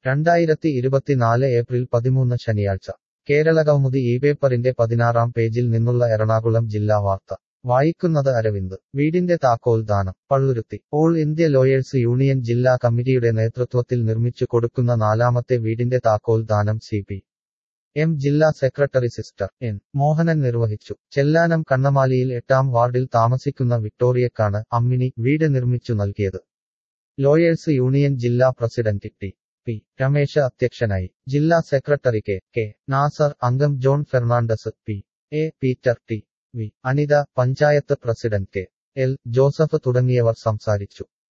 രണ്ടായിരത്തി ഇരുപത്തിനാല് ഏപ്രിൽ പതിമൂന്ന് ശനിയാഴ്ച കേരള കൗമുദി ഈ പേപ്പറിന്റെ പതിനാറാം പേജിൽ നിന്നുള്ള എറണാകുളം ജില്ലാ വാർത്ത വായിക്കുന്നത് അരവിന്ദ് വീടിന്റെ താക്കോൽ ദാനം Palluruthy all India lawyers union ജില്ലാ കമ്മിറ്റിയുടെ നേതൃത്വത്തിൽ നിർമ്മിച്ചു കൊടുക്കുന്ന നാലാമത്തെ വീടിന്റെ താക്കോൽ ദാനം സി പി എം ജില്ലാ സെക്രട്ടറി സിസ്റ്റർ എൻ മോഹനൻ നിർവഹിച്ചു ചെല്ലാനം കണ്ണമാലിയിൽ എട്ടാം വാർഡിൽ താമസിക്കുന്ന വിക്ടോറിയക്കാണ് അമ്മിനി വീട് നിർമ്മിച്ചു നൽകിയത് ലോയേഴ്സ് യൂണിയൻ ജില്ലാ പ്രസിഡന്റ് ടി പി രമേശ അധ്യക്ഷനായി ജില്ലാ സെക്രട്ടറി കെ കെ നാസർ അംഗം John Fernandez P A Peter T V Anitha panchayat president K L Joseph തുടങ്ങിയവർ സംസാരിച്ചു